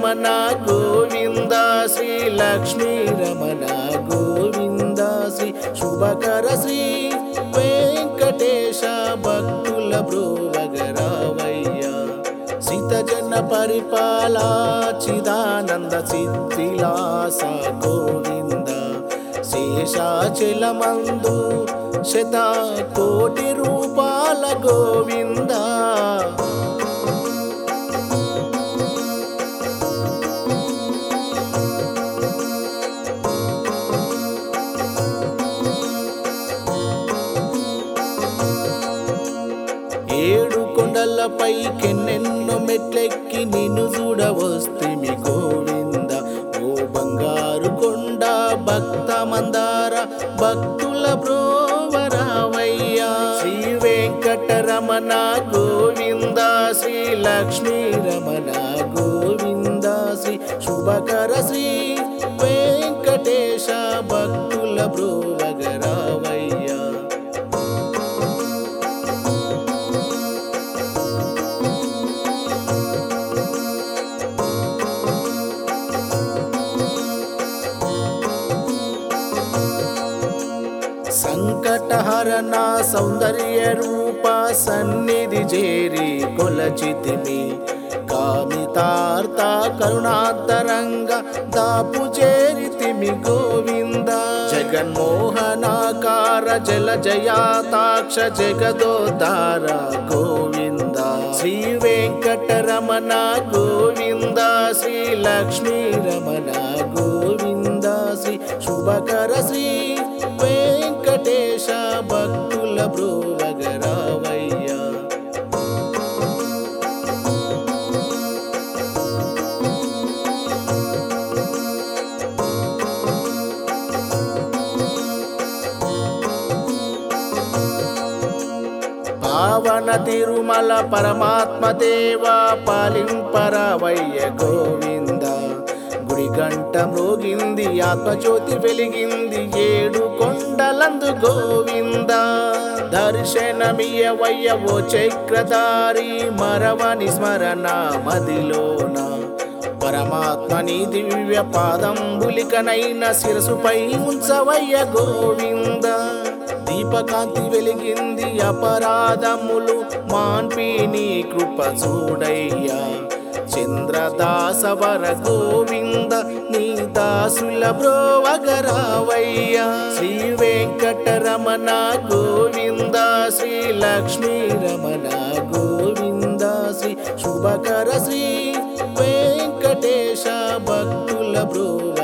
రమణ గోవింద శ్రీ లక్ష్మీ రమణ గోవింద శ్రీ శుభకర శ్రీ వెంకటేశ భక్తుల బ్రోవగరావయ్య సితజన పరిపాల చిదానంద సిద్ధిలాస గోవింద శేషాచలమందు శత కోటి రూపాల గోవింద ఏడు కొండలపై కెన్నెన్నో మెట్లెక్కి నిన్ను చూడవస్తిమి గోవింద ఓ బంగారు కొండ భక్త మందార భక్తుల బ్రోవరావయ్యా శ్రీ వెంకటరమణ గోవింద శ్రీ లక్ష్మీ రమణ గోవింద శ్రీ శుభకర శ్రీ వెంకటేశ భక్తుల బ్రోవగరావయ్యా సంకటహరణ సౌందర్య రూప సన్నిధి చేరి కొలచితిమి కామితార్థ కరుణాంతరంగ దాపు చేరితిమి గోవింద జగన్మోహనాకార జల జయాతాక్ష జగదోదార గోవింద శ్రీ వెంకటరమణ గోవింద శ్రీ లక్ష్మీ రమణ గోవింద శ్రీ శుభకర శ్రీ వెంకటేశ భక్తుల బ్రోవగరావయ్యా పావన తిరుమల పరమాత్మ దేవా పాలింపరవయ్య గోవింద గుడి గంట మ్రోగింది ఆత్మజ్యోతి వెలిగింది ఏడు కొండలందు గోవింద దర్శనమియవయ్య ఓ చక్రధారి మరవని స్మరణ మదిలోన పరమాత్మని దివ్య పాదంబులికనైన శిరసుపై ఉంచవయ్య గోవింద దీపకాంతి వెలిగింది అపరాధములు మాన్పి నీ కృప చూడయ్యా చంద్రదాసవర గోవింద నీ దాసుల బ్రోవగరావయ్యా శ్రీ వెంకటరమణ గోవింద శ్రీ లక్ష్మీ రమణ గోవింద శ్రీ శుభకర శ్రీ వెంకటేశ భక్తుల బ్రోవ